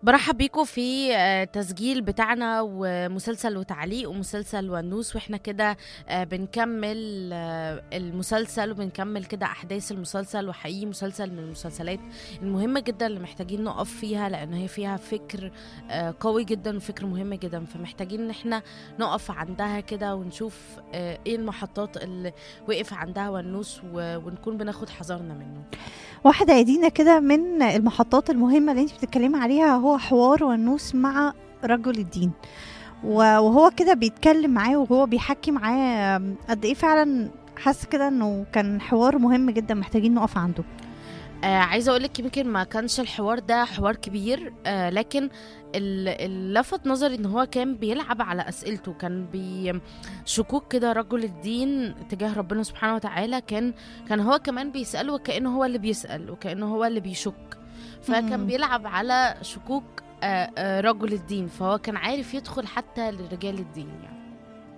برحب بيكم في آه، تسجيل بتاعنا ومسلسل وتعليق ومسلسل ونوس واحنا كده آه، بنكمل آه، المسلسل وبنكمل كده احداث المسلسل وحقيقي مسلسل من المسلسلات المهمة جدا اللي محتاجين نقف فيها لان هي فيها فكر آه، قوي جدا وفكر مهم جدا فمحتاجين ان احنا نقف عندها كده ونشوف آه، ايه المحطات اللي وقف عندها ونوس و- ونكون بناخد حذرنا منه واحدة يا دينا كده من المحطات المهمة اللي انت بتتكلمي عليها هو حوار ونوس مع رجل الدين و- وهو كده بيتكلم معاه وهو بيحكي معاه قد ايه فعلا حاسة كده انه كان حوار مهم جدا محتاجين نقف عنده آه عايزه اقول لك يمكن ما كانش الحوار ده حوار كبير آه لكن ال- اللي لفت نظري ان هو كان بيلعب على اسئلته كان بي شكوك كده رجل الدين تجاه ربنا سبحانه وتعالى كان كان هو كمان بيساله وكانه هو اللي بيسال وكانه هو اللي بيشك فكان مم. بيلعب على شكوك آه آه رجل الدين فهو كان عارف يدخل حتى لرجال الدين يعني